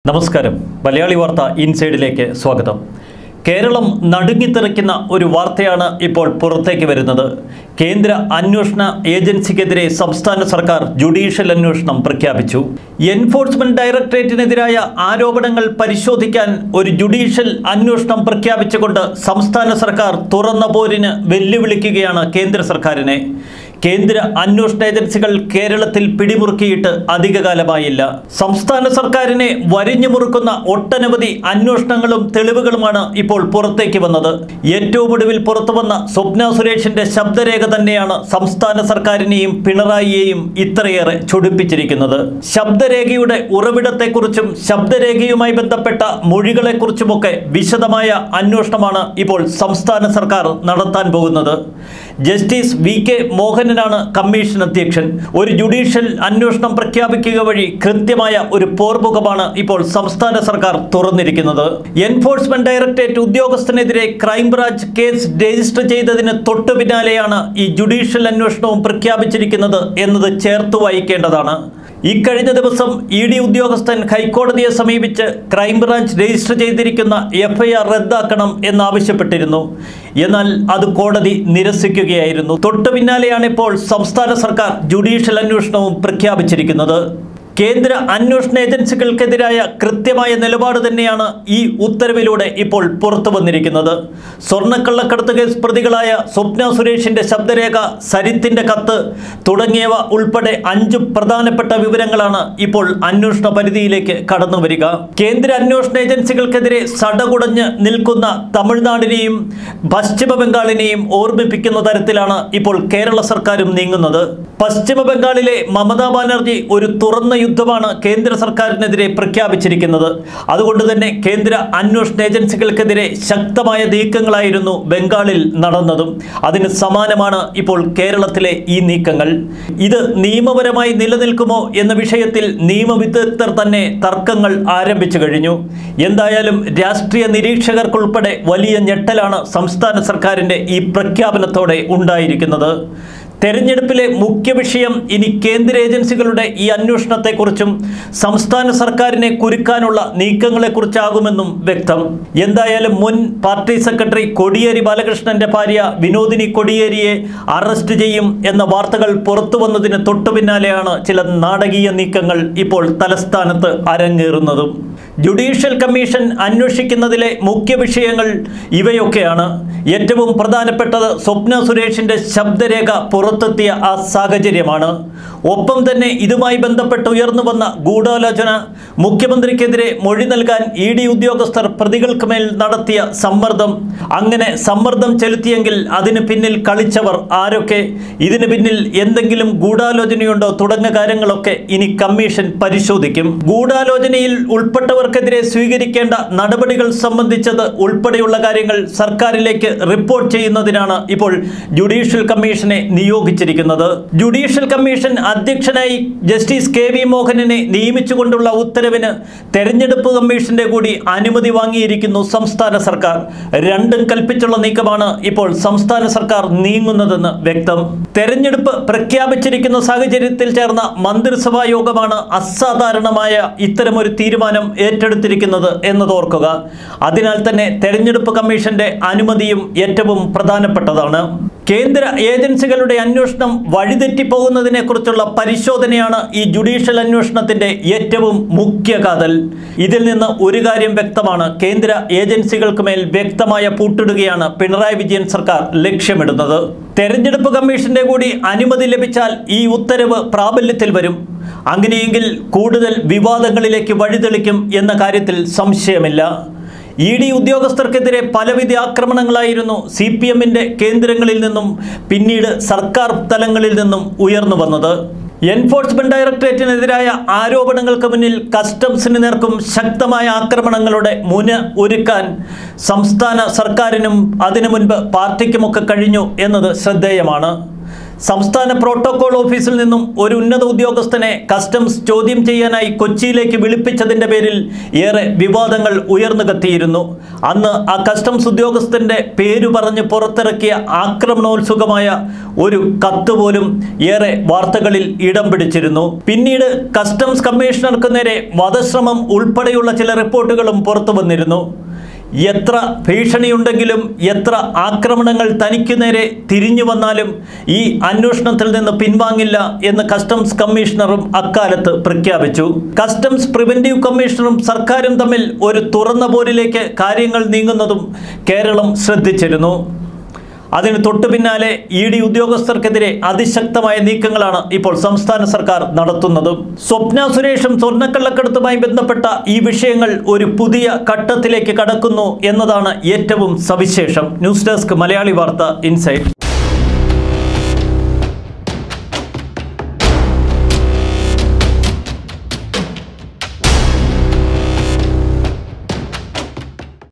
നമസ്കാരം മലയാളി വാർത്ത ഇൻസൈഡിലേക്ക് സ്വാഗതം കേരളം നടുങ്ങിത്തെറിക്കുന്ന ഒരു വാർത്തയാണ് ഇപ്പോൾ പുറത്തേക്ക് വരുന്നത് കേന്ദ്ര അന്വേഷണ ഏജൻസിക്കെതിരെ സംസ്ഥാന സർക്കാർ ജുഡീഷ്യൽ അന്വേഷണം പ്രഖ്യാപിച്ചു എൻഫോഴ്സ്മെന്റ് ഡയറക്ടറേറ്റിനെതിരായ ആരോപണങ്ങൾ പരിശോധിക്കാൻ ഒരു ജുഡീഷ്യൽ അന്വേഷണം പ്രഖ്യാപിച്ചുകൊണ്ട് സംസ്ഥാന സർക്കാർ തുറന്ന പോരിന് വെല്ലുവിളിക്കുകയാണ് കേന്ദ്ര സർക്കാരിനെ കേന്ദ്ര അന്വേഷണ ഏജൻസികൾ കേരളത്തിൽ പിടിമുറുക്കിയിട്ട് അധികകാലമായില്ല സംസ്ഥാന സർക്കാരിനെ വരിഞ്ഞു മുറുക്കുന്ന ഒട്ടനവധി അന്വേഷണങ്ങളും തെളിവുകളുമാണ് ഇപ്പോൾ പുറത്തേക്ക് വന്നത് ഏറ്റവും ഒടുവിൽ പുറത്തു വന്ന സ്വപ്ന സുരേഷിന്റെ ശബ്ദരേഖ തന്നെയാണ് സംസ്ഥാന സർക്കാരിനെയും പിണറായിയെയും ഇത്രയേറെ ചൊടിപ്പിച്ചിരിക്കുന്നത് ശബ്ദരേഖയുടെ ഉറവിടത്തെക്കുറിച്ചും ശബ്ദരേഖയുമായി ബന്ധപ്പെട്ട മൊഴികളെക്കുറിച്ചുമൊക്കെ വിശദമായ അന്വേഷണമാണ് ഇപ്പോൾ സംസ്ഥാന സർക്കാർ നടത്താൻ പോകുന്നത് ജസ്റ്റിസ് വി കെ മോഹനനാണ് കമ്മീഷൻ അധ്യക്ഷൻ ഒരു ജുഡീഷ്യൽ അന്വേഷണം പ്രഖ്യാപിക്കുക വഴി കൃത്യമായ ഒരു പോർമുഖമാണ് ഇപ്പോൾ സംസ്ഥാന സർക്കാർ തുറന്നിരിക്കുന്നത് എൻഫോഴ്സ്മെന്റ് ഡയറക്ടറേറ്റ് ഉദ്യോഗസ്ഥനെതിരെ ക്രൈംബ്രാഞ്ച് കേസ് രജിസ്റ്റർ ചെയ്തതിന് തൊട്ടു പിന്നാലെയാണ് ഈ ജുഡീഷ്യൽ അന്വേഷണവും പ്രഖ്യാപിച്ചിരിക്കുന്നത് എന്നത് ചേർത്ത് വായിക്കേണ്ടതാണ് ഇക്കഴിഞ്ഞ ദിവസം ഇ ഡി ഉദ്യോഗസ്ഥൻ ഹൈക്കോടതിയെ സമീപിച്ച് ക്രൈംബ്രാഞ്ച് രജിസ്റ്റർ ചെയ്തിരിക്കുന്ന എഫ്ഐആർ റദ്ദാക്കണം എന്നാവശ്യപ്പെട്ടിരുന്നു എന്നാൽ അത് കോടതി നിരസിക്കുകയായിരുന്നു തൊട്ടു പിന്നാലെയാണ് ഇപ്പോൾ സംസ്ഥാന സർക്കാർ ജുഡീഷ്യൽ അന്വേഷണവും പ്രഖ്യാപിച്ചിരിക്കുന്നത് കേന്ദ്ര അന്വേഷണ ഏജൻസികൾക്കെതിരായ കൃത്യമായ നിലപാട് തന്നെയാണ് ഈ ഉത്തരവിലൂടെ ഇപ്പോൾ പുറത്തു വന്നിരിക്കുന്നത് സ്വർണ്ണക്കള്ളക്കടത്ത് കേസ് പ്രതികളായ സ്വപ്ന സുരേഷിന്റെ ശബ്ദരേഖ സരിത്തിന്റെ കത്ത് തുടങ്ങിയവ ഉൾപ്പെടെ അഞ്ച് പ്രധാനപ്പെട്ട വിവരങ്ങളാണ് ഇപ്പോൾ അന്വേഷണ പരിധിയിലേക്ക് കടന്നു വരിക കേന്ദ്ര അന്വേഷണ ഏജൻസികൾക്കെതിരെ സടകുടഞ്ഞ് നിൽക്കുന്ന തമിഴ്നാടിനെയും പശ്ചിമ ബംഗാളിനെയും ഓർമ്മിപ്പിക്കുന്ന തരത്തിലാണ് ഇപ്പോൾ കേരള സർക്കാരും നീങ്ങുന്നത് പശ്ചിമ ബംഗാളിലെ മമതാ ബാനർജി ഒരു തുറന്ന യുദ്ധമാണ് കേന്ദ്ര സർക്കാരിനെതിരെ പ്രഖ്യാപിച്ചിരിക്കുന്നത് അതുകൊണ്ട് തന്നെ കേന്ദ്ര അന്വേഷണ ഏജൻസികൾക്കെതിരെ ശക്തമായ നീക്കങ്ങളായിരുന്നു ബംഗാളിൽ നടന്നതും അതിന് സമാനമാണ് ഇപ്പോൾ കേരളത്തിലെ ഈ നീക്കങ്ങൾ ഇത് നിയമപരമായി നിലനിൽക്കുമോ എന്ന വിഷയത്തിൽ നിയമവിദഗ്ധർ തന്നെ തർക്കങ്ങൾ ആരംഭിച്ചു കഴിഞ്ഞു എന്തായാലും രാഷ്ട്രീയ നിരീക്ഷകർക്കുൾപ്പെടെ വലിയ ഞെട്ടലാണ് സംസ്ഥാന സർക്കാരിൻ്റെ ഈ പ്രഖ്യാപനത്തോടെ ഉണ്ടായിരിക്കുന്നത് തെരഞ്ഞെടുപ്പിലെ മുഖ്യ വിഷയം ഇനി കേന്ദ്ര ഏജൻസികളുടെ ഈ അന്വേഷണത്തെക്കുറിച്ചും സംസ്ഥാന സർക്കാരിനെ കുരുക്കാനുള്ള നീക്കങ്ങളെക്കുറിച്ചാകുമെന്നും വ്യക്തം എന്തായാലും മുൻ പാർട്ടി സെക്രട്ടറി കൊടിയേരി ബാലകൃഷ്ണന്റെ ഭാര്യ വിനോദിനി കൊടിയേരിയെ അറസ്റ്റ് ചെയ്യും എന്ന വാർത്തകൾ പുറത്തു വന്നതിന് തൊട്ടു പിന്നാലെയാണ് ചില നാടകീയ നീക്കങ്ങൾ ഇപ്പോൾ തലസ്ഥാനത്ത് അരങ്ങേറുന്നതും ജുഡീഷ്യൽ കമ്മീഷൻ അന്വേഷിക്കുന്നതിലെ മുഖ്യ വിഷയങ്ങൾ ഇവയൊക്കെയാണ് ഏറ്റവും പ്രധാനപ്പെട്ടത് സ്വപ്ന സുരേഷിന്റെ ശബ്ദരേഖ പുറത്തെത്തിയ ആ സാഹചര്യമാണ് ഒപ്പം തന്നെ ഇതുമായി ബന്ധപ്പെട്ട് ഉയർന്നു വന്ന ഗൂഢാലോചന മുഖ്യമന്ത്രിക്കെതിരെ മൊഴി നൽകാൻ ഇ ഡി ഉദ്യോഗസ്ഥർ പ്രതികൾക്ക് മേൽ നടത്തിയ സമ്മർദ്ദം അങ്ങനെ സമ്മർദ്ദം ചെലുത്തിയെങ്കിൽ അതിന് പിന്നിൽ കളിച്ചവർ ആരൊക്കെ ഇതിന് പിന്നിൽ എന്തെങ്കിലും ഗൂഢാലോചനയുണ്ടോ തുടങ്ങിയ കാര്യങ്ങളൊക്കെ ഇനി കമ്മീഷൻ പരിശോധിക്കും ഗൂഢാലോചനയിൽ ഉൾപ്പെട്ടവർക്കെതിരെ സ്വീകരിക്കേണ്ട നടപടികൾ സംബന്ധിച്ചത് ഉൾപ്പെടെയുള്ള കാര്യങ്ങൾ സർക്കാരിലേക്ക് റിപ്പോർട്ട് ചെയ്യുന്നതിനാണ് ഇപ്പോൾ ജുഡീഷ്യൽ കമ്മീഷനെ നിയോഗിച്ചിരിക്കുന്നത് ജുഡീഷ്യൽ കമ്മീഷൻ അധ്യക്ഷനായി ജസ്റ്റിസ് കെ വി മോഹനനെ നിയമിച്ചുകൊണ്ടുള്ള ഉത്തരവിന് തെരഞ്ഞെടുപ്പ് കമ്മീഷന്റെ കൂടി അനുമതി വാങ്ങിയിരിക്കുന്നു സംസ്ഥാന സർക്കാർ രണ്ടും കൽപ്പിച്ചുള്ള നീക്കമാണ് ഇപ്പോൾ സംസ്ഥാന സർക്കാർ നീങ്ങുന്നതെന്ന് വ്യക്തം തെരഞ്ഞെടുപ്പ് പ്രഖ്യാപിച്ചിരിക്കുന്ന സാഹചര്യത്തിൽ ചേർന്ന മന്ത്രിസഭാ യോഗമാണ് അസാധാരണമായ ഇത്തരമൊരു തീരുമാനം ഏറ്റെടുത്തിരിക്കുന്നത് എന്നതോർക്കുക അതിനാൽ തന്നെ തെരഞ്ഞെടുപ്പ് കമ്മീഷന്റെ അനുമതിയും ഏറ്റവും പ്രധാനപ്പെട്ടതാണ് കേന്ദ്ര ഏജൻസികളുടെ അന്വേഷണം വഴിതെറ്റിപ്പോകുന്നതിനെ കുറിച്ചുള്ള പരിശോധനയാണ് ഈ ജുഡീഷ്യൽ അന്വേഷണത്തിന്റെ ഏറ്റവും മുഖ്യ കാതൽ ഇതിൽ നിന്ന് ഒരു കാര്യം വ്യക്തമാണ് കേന്ദ്ര ഏജൻസികൾക്ക് മേൽ വ്യക്തമായ പൂട്ടിടുകയാണ് പിണറായി വിജയൻ സർക്കാർ ലക്ഷ്യമിടുന്നത് തെരഞ്ഞെടുപ്പ് കമ്മീഷന്റെ കൂടി അനുമതി ലഭിച്ചാൽ ഈ ഉത്തരവ് പ്രാബല്യത്തിൽ വരും അങ്ങനെയെങ്കിൽ കൂടുതൽ വിവാദങ്ങളിലേക്ക് വഴിതെളിക്കും എന്ന കാര്യത്തിൽ സംശയമില്ല ഇ ഡി ഉദ്യോഗസ്ഥർക്കെതിരെ പലവിധ ആക്രമണങ്ങളായിരുന്നു സി പി എമ്മിൻ്റെ കേന്ദ്രങ്ങളിൽ നിന്നും പിന്നീട് സർക്കാർ തലങ്ങളിൽ നിന്നും ഉയർന്നു വന്നത് എൻഫോഴ്സ്മെന്റ് ഡയറക്ടറേറ്റിനെതിരായ ആരോപണങ്ങൾക്ക് മുന്നിൽ കസ്റ്റംസിന് നേർക്കും ശക്തമായ ആക്രമണങ്ങളുടെ മുന ഒരുക്കാൻ സംസ്ഥാന സർക്കാരിനും അതിനു മുൻപ് പാർട്ടിക്കുമൊക്കെ കഴിഞ്ഞു എന്നത് ശ്രദ്ധേയമാണ് സംസ്ഥാന പ്രോട്ടോകോൾ ഓഫീസിൽ നിന്നും ഒരു ഉന്നത ഉദ്യോഗസ്ഥനെ കസ്റ്റംസ് ചോദ്യം ചെയ്യാനായി കൊച്ചിയിലേക്ക് വിളിപ്പിച്ചതിന്റെ പേരിൽ ഏറെ വിവാദങ്ങൾ ഉയർന്നു കത്തിയിരുന്നു അന്ന് ആ കസ്റ്റംസ് ഉദ്യോഗസ്ഥന്റെ പേരു പറഞ്ഞ് പുറത്തിറക്കിയ ആക്രമണോത്സുകമായ ഒരു കത്ത് പോലും ഏറെ വാർത്തകളിൽ ഇടം പിടിച്ചിരുന്നു പിന്നീട് കസ്റ്റംസ് കമ്മീഷണർക്ക് നേരെ വധശ്രമം ഉൾപ്പെടെയുള്ള ചില റിപ്പോർട്ടുകളും പുറത്തു വന്നിരുന്നു എത്ര ഭീഷണിയുണ്ടെങ്കിലും എത്ര ആക്രമണങ്ങൾ തനിക്ക് നേരെ തിരിഞ്ഞു വന്നാലും ഈ അന്വേഷണത്തിൽ നിന്ന് പിൻവാങ്ങില്ല എന്ന് കസ്റ്റംസ് കമ്മീഷണറും അക്കാലത്ത് പ്രഖ്യാപിച്ചു കസ്റ്റംസ് പ്രിവന്റീവ് കമ്മീഷണറും സർക്കാരും തമ്മിൽ ഒരു തുറന്ന പോരിലേക്ക് കാര്യങ്ങൾ നീങ്ങുന്നതും കേരളം ശ്രദ്ധിച്ചിരുന്നു അതിന് തൊട്ടു പിന്നാലെ ഇ ഡി ഉദ്യോഗസ്ഥർക്കെതിരെ അതിശക്തമായ നീക്കങ്ങളാണ് ഇപ്പോൾ സംസ്ഥാന സർക്കാർ നടത്തുന്നതും സ്വപ്ന സുരേഷും സ്വർണ്ണക്കള്ളക്കടത്തുമായി ബന്ധപ്പെട്ട ഈ വിഷയങ്ങൾ ഒരു പുതിയ ഘട്ടത്തിലേക്ക് കടക്കുന്നു എന്നതാണ് ഏറ്റവും സവിശേഷം ന്യൂസ് ഡെസ്ക് മലയാളി വാർത്ത ഇൻസൈറ്റ്